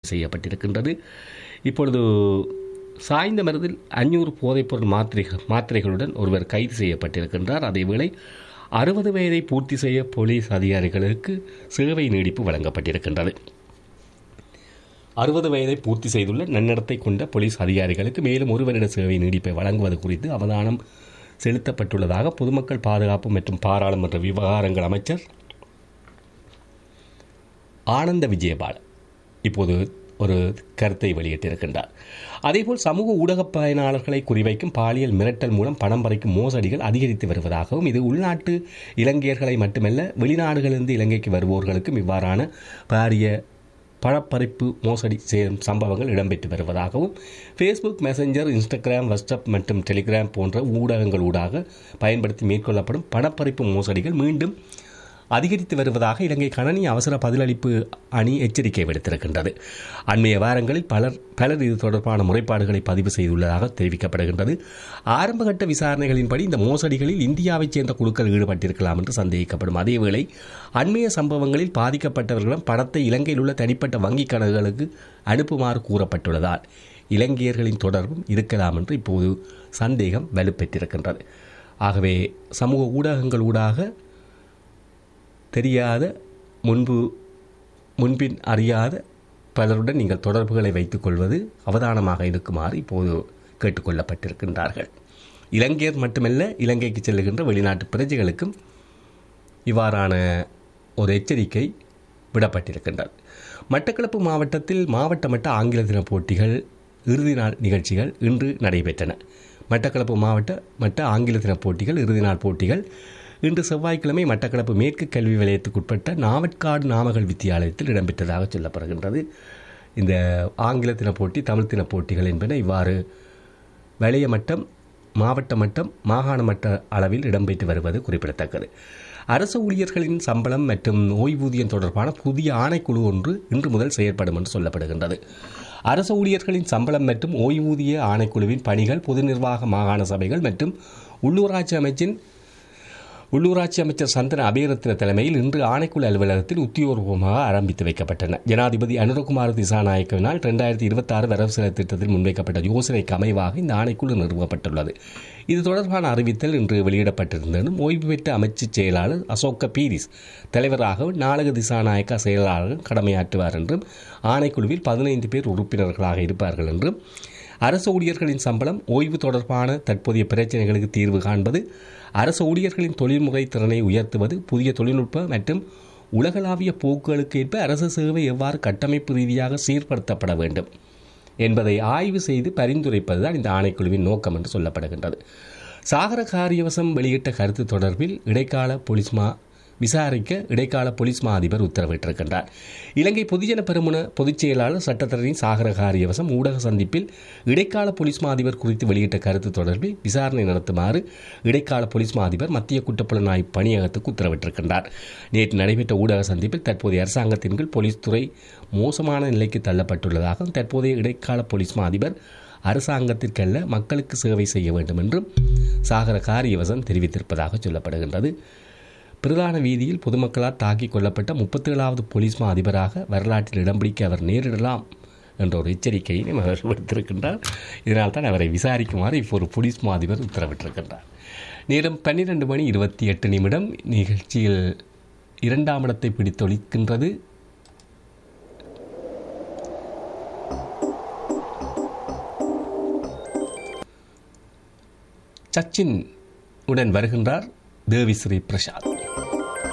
செய்யப்பட்டிருக்கின்றது இப்பொழுது சாய்ந்த மருதில் அஞ்சூறு போதைப்பொருள் மாத்திரைகள் மாத்திரைகளுடன் ஒருவர் கைது செய்யப்பட்டிருக்கின்றார் அதேவேளை அறுபது வயதை பூர்த்தி செய்ய போலீஸ் அதிகாரிகளுக்கு சேவை நீடிப்பு வழங்கப்பட்டிருக்கின்றது அறுபது வயதை பூர்த்தி செய்துள்ள நன்னடத்தை கொண்ட போலீஸ் அதிகாரிகளுக்கு மேலும் ஒரு வருட சேவை நீடிப்பை வழங்குவது குறித்து அவதானம் செலுத்தப்பட்டுள்ளதாக பொதுமக்கள் பாதுகாப்பு மற்றும் பாராளுமன்ற விவகாரங்கள் அமைச்சர் ஆனந்த விஜயபால இப்போது ஒரு கருத்தை வெளியிட்டிருக்கின்றார் அதேபோல் சமூக ஊடக பயனாளர்களை குறிவைக்கும் பாலியல் மிரட்டல் மூலம் பணம் பறிக்கும் மோசடிகள் அதிகரித்து வருவதாகவும் இது உள்நாட்டு இலங்கையர்களை மட்டுமல்ல வெளிநாடுகளிலிருந்து இலங்கைக்கு வருவோர்களுக்கும் இவ்வாறான பாரிய பணப்பறிப்பு மோசடி செய்யும் சம்பவங்கள் இடம்பெற்று வருவதாகவும் ஃபேஸ்புக் மெசஞ்சர் இன்ஸ்டாகிராம் வாட்ஸ்அப் மற்றும் டெலிகிராம் போன்ற ஊடகங்கள் ஊடாக பயன்படுத்தி மேற்கொள்ளப்படும் பணப்பறிப்பு மோசடிகள் மீண்டும் அதிகரித்து வருவதாக இலங்கை கணனி அவசர பதிலளிப்பு அணி எச்சரிக்கை விடுத்திருக்கின்றது அண்மைய வாரங்களில் பலர் பலர் இது தொடர்பான முறைப்பாடுகளை பதிவு செய்துள்ளதாக தெரிவிக்கப்படுகின்றது ஆரம்பகட்ட விசாரணைகளின்படி இந்த மோசடிகளில் இந்தியாவைச் சேர்ந்த குழுக்கள் ஈடுபட்டிருக்கலாம் என்று சந்தேகிக்கப்படும் அதேவேளை அண்மைய சம்பவங்களில் பாதிக்கப்பட்டவர்களிடம் பணத்தை இலங்கையில் உள்ள தனிப்பட்ட வங்கிக் கணக்குகளுக்கு அனுப்புமாறு கூறப்பட்டுள்ளதால் இலங்கையர்களின் தொடர்பும் இருக்கலாம் என்று இப்போது சந்தேகம் வலுப்பெற்றிருக்கின்றது ஆகவே சமூக ஊடகங்கள் ஊடாக தெரியாத முன்பு முன்பின் அறியாத பலருடன் நீங்கள் தொடர்புகளை வைத்துக்கொள்வது அவதானமாக இருக்குமாறு இப்போது கேட்டுக்கொள்ளப்பட்டிருக்கின்றார்கள் இலங்கையர் மட்டுமல்ல இலங்கைக்கு செல்லுகின்ற வெளிநாட்டு பிரஜைகளுக்கும் இவ்வாறான ஒரு எச்சரிக்கை விடப்பட்டிருக்கின்றது மட்டக்களப்பு மாவட்டத்தில் மாவட்ட மட்ட ஆங்கில தின போட்டிகள் இறுதி நாள் நிகழ்ச்சிகள் இன்று நடைபெற்றன மட்டக்களப்பு மாவட்ட மட்ட ஆங்கில தின போட்டிகள் இறுதி நாள் போட்டிகள் இன்று செவ்வாய்க்கிழமை மட்டக்களப்பு மேற்கு கல்வி நிலையத்துக்குட்பட்ட நாவட்காடு நாமகள் வித்தியாலயத்தில் இடம்பெற்றதாக சொல்லப்படுகின்றது இந்த ஆங்கில தின போட்டி தமிழ் தின போட்டிகள் என்பன இவ்வாறு வளைய மட்டம் மாவட்ட மட்டம் மாகாண மட்ட அளவில் இடம்பெற்று வருவது குறிப்பிடத்தக்கது அரசு ஊழியர்களின் சம்பளம் மற்றும் ஓய்வூதியம் தொடர்பான புதிய ஆணைக்குழு ஒன்று இன்று முதல் செயற்படும் என்று சொல்லப்படுகின்றது அரசு ஊழியர்களின் சம்பளம் மற்றும் ஓய்வூதிய ஆணைக்குழுவின் பணிகள் பொது நிர்வாக மாகாண சபைகள் மற்றும் உள்ளூராட்சி அமைச்சின் உள்ளூராட்சி அமைச்சர் சந்தன அபேரத்ன தலைமையில் இன்று ஆணைக்குழு அலுவலகத்தில் உத்தியோகபூர்வமாக ஆரம்பித்து வைக்கப்பட்டன ஜனாதிபதி அனுரகுமார் திசாநாயக்கவினால் இரண்டாயிரத்தி இருபத்தி ஆறு வரவு செலவு திட்டத்தில் முன்வைக்கப்பட்ட யோசனைக்கு அமைவாக இந்த ஆணைக்குழு நிறுவப்பட்டுள்ளது இது தொடர்பான அறிவித்தல் இன்று வெளியிடப்பட்டிருந்ததும் ஓய்வு பெற்ற அமைச்சு செயலாளர் அசோக பீரிஸ் தலைவராகவும் நாடக திசாநாயக்கா செயலாளர்கள் கடமையாற்றுவார் என்றும் ஆணைக்குழுவில் பதினைந்து பேர் உறுப்பினர்களாக இருப்பார்கள் என்றும் அரசு ஊழியர்களின் சம்பளம் ஓய்வு தொடர்பான தற்போதைய பிரச்சினைகளுக்கு தீர்வு காண்பது அரசு ஊழியர்களின் தொழில்முறை திறனை உயர்த்துவது புதிய தொழில்நுட்ப மற்றும் உலகளாவிய போக்குகளுக்கு ஏற்ப அரசு சேவை எவ்வாறு கட்டமைப்பு ரீதியாக சீர்படுத்தப்பட வேண்டும் என்பதை ஆய்வு செய்து பரிந்துரைப்பதுதான் இந்த ஆணைக்குழுவின் நோக்கம் என்று சொல்லப்படுகின்றது சாகர காரியவசம் வெளியிட்ட கருத்து தொடர்பில் இடைக்கால போலீஸ்மா விசாரிக்க இடைக்கால போலீஸ் மா அதிபர் உத்தரவிட்டிருக்கின்றார் இலங்கை பொதுஜன பெருமுன பொதுச் செயலாளர் சட்டத்தரணி சாகர காரியவசம் ஊடக சந்திப்பில் இடைக்கால போலீஸ் மா அதிபர் குறித்து வெளியிட்ட கருத்து தொடர்பில் விசாரணை நடத்துமாறு இடைக்கால போலீஸ் மா அதிபர் மத்திய குற்றப்புலனாய்வு பணியகத்துக்கு உத்தரவிட்டிருக்கின்றார் நேற்று நடைபெற்ற ஊடக சந்திப்பில் தற்போதைய அரசாங்கத்தின் கீழ் போலீஸ் துறை மோசமான நிலைக்கு தள்ளப்பட்டுள்ளதாகவும் தற்போதைய இடைக்கால போலீஸ் மா அதிபர் அரசாங்கத்திற்கல்ல மக்களுக்கு சேவை செய்ய வேண்டும் என்றும் சாகர காரியவசம் தெரிவித்திருப்பதாக சொல்லப்படுகின்றது பிரதான வீதியில் பொதுமக்களால் தாக்கிக் கொல்லப்பட்ட முப்பத்தேழாவது போலீஸ் மா அதிபராக வரலாற்றில் இடம் பிடிக்க அவர் நேரிடலாம் என்ற ஒரு எச்சரிக்கையினை அவர் விடுத்திருக்கின்றார் இதனால் தான் அவரை விசாரிக்குமாறு இப்போ ஒரு போலீஸ் மா அதிபர் உத்தரவிட்டிருக்கின்றார் நேரம் பன்னிரண்டு மணி இருபத்தி எட்டு நிமிடம் நிகழ்ச்சியில் இரண்டாம் இடத்தை பிடித்தொழிக்கின்றது சச்சின் உடன் வருகின்றார் தேவிஸ்ரீ பிரசாத்